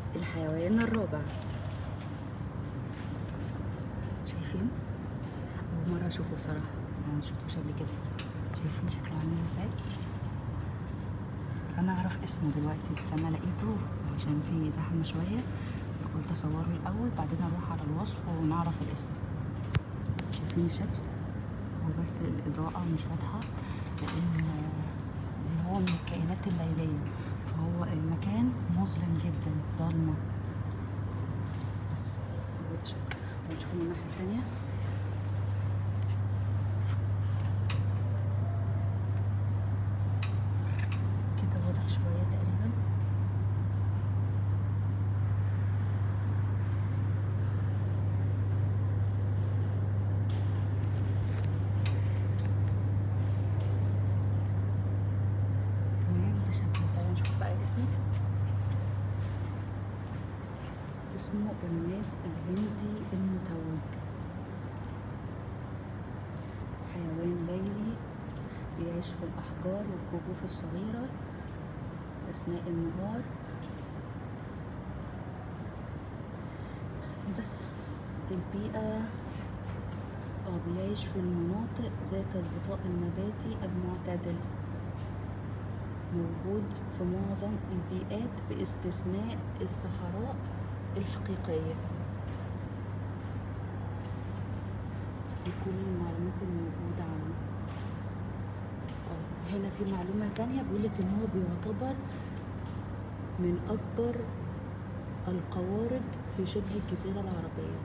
الحيوان الرابع شايفين اول مره اشوفه بصراحه انا ما شفتوش قبل كده شايفين شكله عامل ازاي انا اعرف اسمه دلوقتي بس انا لقيته عشان في زحمه شويه فقلت اصوره الاول بعدين اروح على الوصف ونعرف الاسم بس شايفين الشكل هو بس الاضاءه مش واضحه لان اللي هو من الكائنات الليليه فهو المكان مظلم جدا ضلمه بس هو ده شكله ونشوفه من الناحيه التانيه كده واضح شويه تقريبا تمام ده شكله تعالى نشوف بقى اسمه اسمه الناس الهندي المتوج حيوان ليلي بيعيش في الأحجار والكهوف الصغيرة أثناء النهار بس البيئة اه بيعيش في المناطق ذات الغطاء النباتي المعتدل موجود في معظم البيئات باستثناء الصحراء الحقيقية دي كل المعلومات الموجودة عنه اه هنا في معلومة تانية بيقولك ان هو بيعتبر من اكبر القوارض في شبه الجزيرة العربية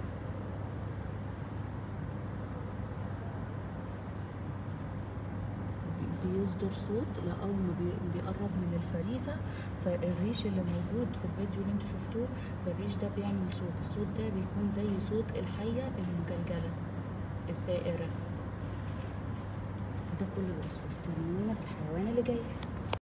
بيصدر صوت لا اول ما بي- بيقرب من الفريسه فالريش اللي موجود في الفيديو اللي انتوا شفتوه فالريش ده بيعمل صوت الصوت ده بيكون زي صوت الحيه المجلجله الثائره ده كل الوصف استنونا في الحيوان اللي جاي